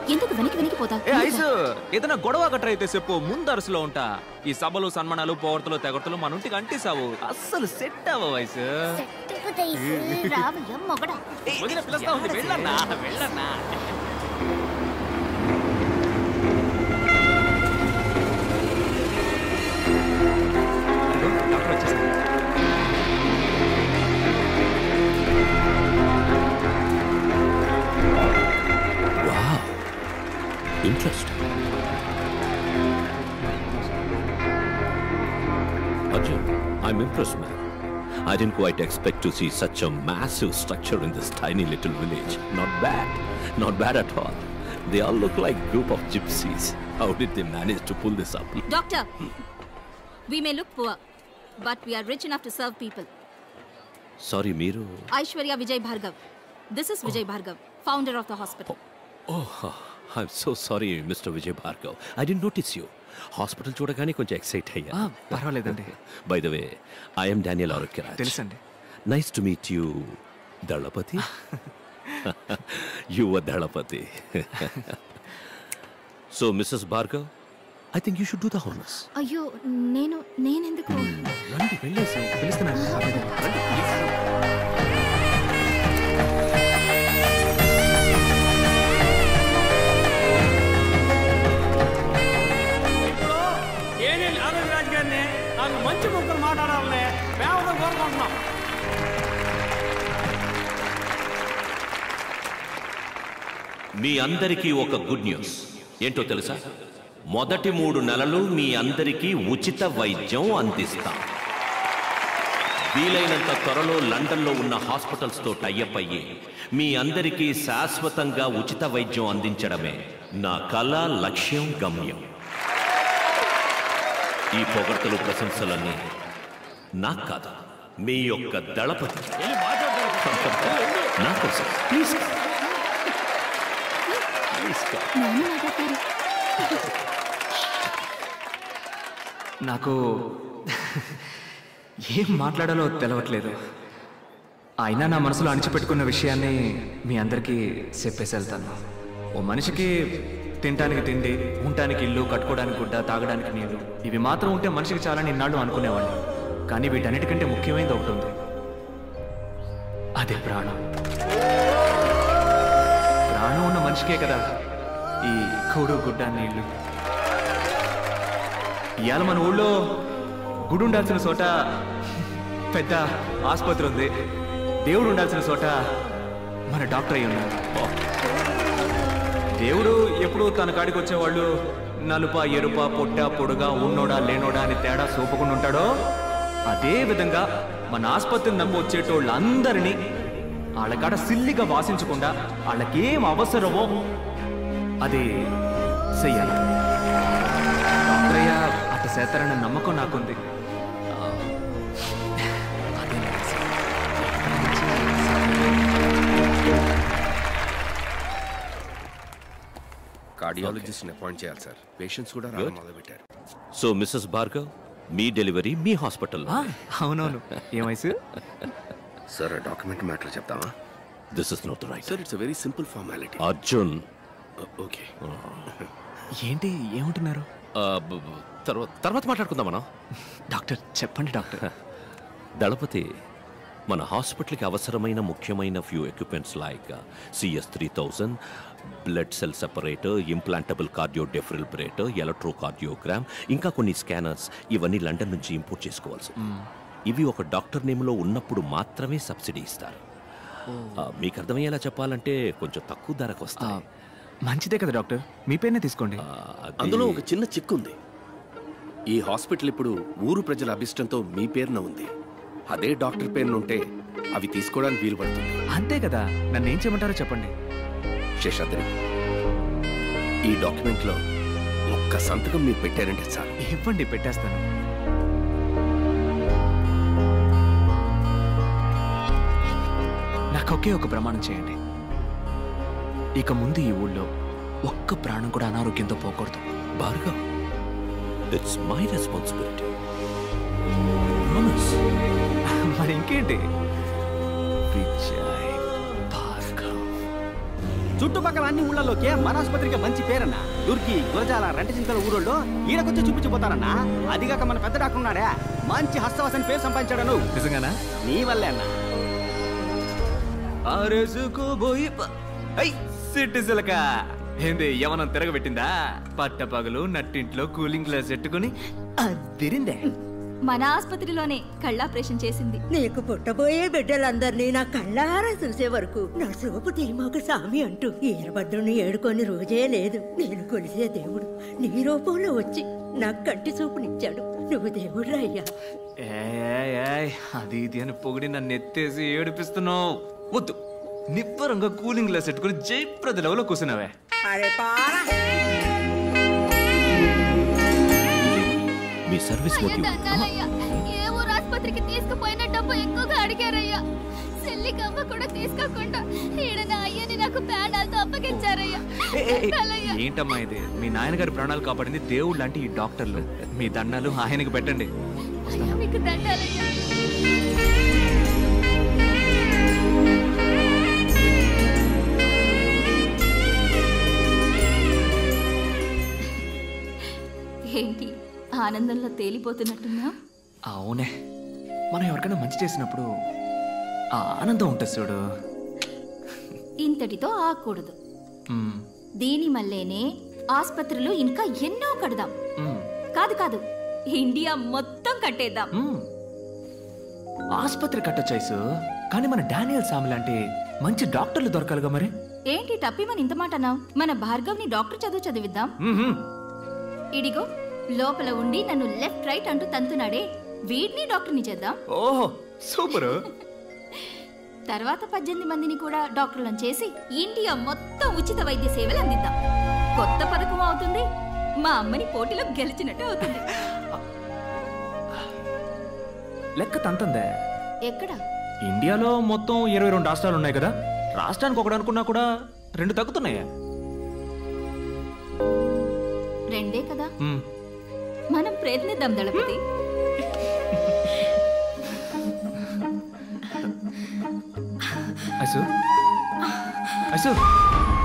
ఎందుకు వెనక్కి వెనక్కి పోతా ఏ ఐసు ఏదైనా గొడవ గట్ర అయితే చెప్పు ముందు అరుసులో ఉంటా ఈ సభలు సన్మానాలు పోవర్తలు తెగొడతలు మన ఇంటికి అంటిసావు అస్సలు సెట్ అవ్వ వయసు రావయ్య మొగడా వదిన పిలుస్తా ఉంది వెళ్ళన్నా వెళ్ళన్నా డాక్టర్ వచ్చేసారు Wow. Interesting. Arjun, I'm impressed, man. I didn't quite expect to see such a massive structure in this tiny little village. Not bad. Not bad at all. They all look like group of gypsies. How did they manage to pull this up? Doctor we may look poor but we are rich enough to serve people Sorry, Meeru. Aishwarya Vijay Bhargav this is Vijay Bhargav founder of the hospital Oh, I'm so sorry, Mr. Vijay Bhargav. I didn't notice you. Hospital చూడగానే కొంచెం excite అయ్యా ఆ, పర్వాలేదండి by the way I'm Daniel Arogyaraj తెలుసండి nice to meet you దళపతి యువ దళపతి so Mrs Bhargav I think you should do the honours అయ్యో నేను నేనెందుకు రండి వెళ్ళేసి పిలుస్తున్నాను రండి ప్లీజ్ ఇప్పుడు ఏనే ఆరోగ్యరాజు గారిని నాకు మంచి ముగ్గురు మాట్లాడాలని మేము కోరుకుంటున్నాం మీ అందరికీ ఒక గుడ్ న్యూస్ ఏంటో తెలుసా మొదటి మూడు నెలలు మీ అందరికీ ఉచిత వైద్యం అందిస్తాం వీలైనంత త్వరలో లండన్లో ఉన్న హాస్పిటల్స్తో టైఅప్ అయ్యి మీ అందరికీ శాశ్వతంగా ఉచిత వైద్యం అందించడమే నా కళ లక్ష్యం గమ్యం ఈ పొగడ్తలు ప్రశంసలన్నీ నాకు కాదు మీ యొక్క దళపతి నా కోసం ప్లీజ్ ప్లీజ్ నాన్న మాట్లాడతారు నాకు ఏం మాట్లాడాలో తెలవట్లేదు అయినా నా మనసులో అణిచిపెట్టుకున్న విషయాన్ని మీ అందరికీ చెప్పేసి వెళ్తాను ఓ మనిషికి తినడానికి తిండి ఉండటానికి ఇల్లు కట్టుకోవడానికి గుడ్డ తాగడానికి నీళ్లు ఇవి మాత్రం ఉంటే మనిషికి చాలని ఇన్నాళ్ళు అనుకునేవాడిని కానీ వీటన్నిటికంటే ముఖ్యమైనది ఒకటి ఉంది అదే ప్రాణం ప్రాణం ఉన్న మనిషికే కదా ఈ కూడు గుడ్డ నీళ్లు ఇవాళ మన ఊళ్ళో గుడి ఉండాల్సిన చోట పెద్ద ఆసుపత్రి ఉంది దేవుడు ఉండాల్సిన చోట మన డాక్టర్ అయి ఉన్నారు దేవుడు ఎప్పుడు తన కాడికి వచ్చేవాళ్ళు నలుప ఎరుప పొట్ట పొడుగా ఉన్నోడా లేనోడా అని తేడా చూపకుండా ఉంటాడో అదే విధంగా మన ఆసుపత్రిని నమ్మి వచ్చేటోళ్ళందరినీ వాళ్ళ కాడ సిల్లిగా వాసించకుండా వాళ్ళకేం అవసరమో అది చెయ్యాలి డాక్టరయ్య అట్ట చేస్తారన్న నమ్మకం నాకుంది ఆ, అదే నా ఆశ. కార్డియాలజిస్ట్ని అపాయింట్ చేయాలి సార్ పేషెంట్స్ కూడా రావడం మొదలుపెట్టారు సో మిస్సెస్ భార్గవ్ మీ డెలివరీ మీ హాస్పిటల్ ఆ, అవునవును ఏ వయసు సార్ డాక్యుమెంట్ మ్యాటర్ చెప్తామా this is not right sir it's very simple formality Arjun okay ఏంటి ఏమంటున్నారు ఆ, బ- బ- తర్వాత తర్వాత మాట్లాడుకుందాం మనం డాక్టర్ చెప్పండి డాక్టర్ దళపతి మన హాస్పిటల్కి అవసరమైన ముఖ్యమైన few equipments like CS three thousand blood cell separator implantable cardio defibrillator electrocardiogram ఇంకా కొన్ని స్కానర్స్ ఇవన్నీ లండన్ నుంచి ఇంపోర్ట్ చేసుకోవాల్సి ఇవి ఒక డాక్టర్ నేమ్లో ఉన్నప్పుడు మాత్రమే సబ్సిడీ ఇస్తారు ఆ, మీకు అర్థమయ్యేలా చెప్పాలంటే కొంచెం తక్కువ ధరకు ఆ, వస్తాయి మంచిదే కదా డాక్టర్ మీ పేరునే తీసుకోండి ఆ, అది- అందులో ఒక చిన్న చిక్కు ఉంది ఈ హాస్పిటల్ ఇప్పుడు ఊరు ప్రజల అభిష్టంతో మీ పేరున ఉంది అదే డాక్టర్ పేరున ఉంటే అవి తీసుకోవడానికి వీలు పడుతుంది అంతే కదా నన్ను ఏం చేయమంటారో చెప్పండి శేషాద్రి ఈ డాక్యుమెంట్లో ఒక్క సంతకం మీరు పెట్టారంటే చాలు ఇవ్వండి పెట్టేస్తాను నాకు ఒకే ఒక ప్రమాణం చేయండి ఇక ముందు ఈ ఊళ్ళో ఒక్క ప్రాణం కూడా అనారోగ్యంతో పోకూడదు Bhargav it's my responsibility promise మరి ఇంకేంటి విజయ్ భార్గవ్ చుట్టుపక్కల అన్ని ఊళ్ళలోకే మన ఆసుపత్రికి మంచి పేరన్నా దుర్కి గురజాల రెంటచింతల ఊరోళ్ళు ఈడకొచ్చి చూపించిపోతారన్నా అదిగాక మన పెద్ద డాక్టర్ ఉన్నాడే మంచి హస్తవాసని పేరు సంపాదించాడను నిజంగానా నీ వల్లే అన్నా ఆరేసుకోబోయి ప- ఐ సిట్టి సిలక ఏంది యవనం తిరగబెట్టిందా పట్టపగలు నట్టింట్లో కూలింగ్ గ్లాస్ పెట్టుకుని అదిరిందే మన ఆసుపత్రిలోనే కళ్ళాపరేషన్ చేసింది నీకు పుట్టబోయే బిడ్డలందరినీ నా కళ్ళారా చూసే వరకు నా చూపు తీమాకు సామి అంటూ ఈరభద్రుని ఏడుకొని రోజే లేదు నేను కొలిసే దేవుడు నీ రూపంలో వచ్చి నాకు కంటి చూపునిచ్చాడు నువ్వు దేవుడు అయ్యా ఏయ్, ఏయ్, ఏయ్, అది ఇది అని పొగిడి నన్ను ఎత్తేసి ఏడిపిస్తున్నావు వద్దు నిబ్బరంగా కూలింగ్ గ్లాస్ పెట్టుకుని జయప్రద లెవెల్లో కూర్చున్నావే అరే పారా మీ సర్వీస్ అయ్యా మోటివ్ దండాలయ్యా ఏ ఊరు ఆసుపత్రికి తీసుకుపోయిన డబ్బు ఎక్కువగా అడిగారయ్యా సెల్లికమ్మ కూడా తీసుకోకుండా ఈడ నా అయ్యని నాకు పేడాలతో అప్పగించారయ్యా ఏ, ఏ, ఏ, దండాలయ్యా ఏంటమ్మా ఇది మీ నాన్నగారి ప్రాణాలు కాపాడింది దేవుడు లాంటి ఈ డాక్టర్లు మీ దండాలు ఆయనకి పెట్టండి అయ్యా మీకు దండాలయ్యా ఏంటి ఆనందంలో తేలిపోతున్నట్టున్నా అవునే మనం ఎవరికైనా మంచి చేసినప్పుడు ఆ ఆనందం ఉంటుంది చూడు ఇంతటితో ఆకూడదు మ్మ్, దీని మల్లేనే ఆసుపత్రులు ఇంకా ఎన్నో కడదాం మ్మ్, కాదు కాదు ఇండియా మొత్తం కట్టేద్దాం మ్మ్. ఆసుపత్రి కట్టొచ్చాయిసు కానీ మన డానియల్ సామి లాంటి మంచి డాక్టర్లు దొరకాలిగా మరి ఏంటి టప్పిమని ఇంత మాట అన్నావు మన భార్గవ్ని డాక్టర్ చదువు చదివిద్దాం మ్మ్. ఇడిగో లోపల ఉండి నన్ను లెఫ్ట్ రైట్ అంటూ తంతున్నాడే వీడిని డాక్టర్ని చేద్దాం ఓహో సూపరు తర్వాత పద్దెనిమిది మందిని కూడా డాక్టర్లను చేసి ఇండియా మొత్తం ఉచిత వైద్య సేవలు అందిద్దాం కొత్త పథకం అవుతుంది మా అమ్మని పోటీలో గెలిచినట్టు అవుతుంది లెక్క తంతందే ఎక్కడ ఇండియాలో మొత్తం ఇరవై రెండు రాష్ట్రాలు ఉన్నాయి కదా రాష్ట్రానికి ఒకటి అనుకున్నా కూడా రెండు తగ్గుతున్నాయా రెండే కదా మ్మ్. మనం ప్రయత్నిద్దాం దళపతి ఐసు ఐసు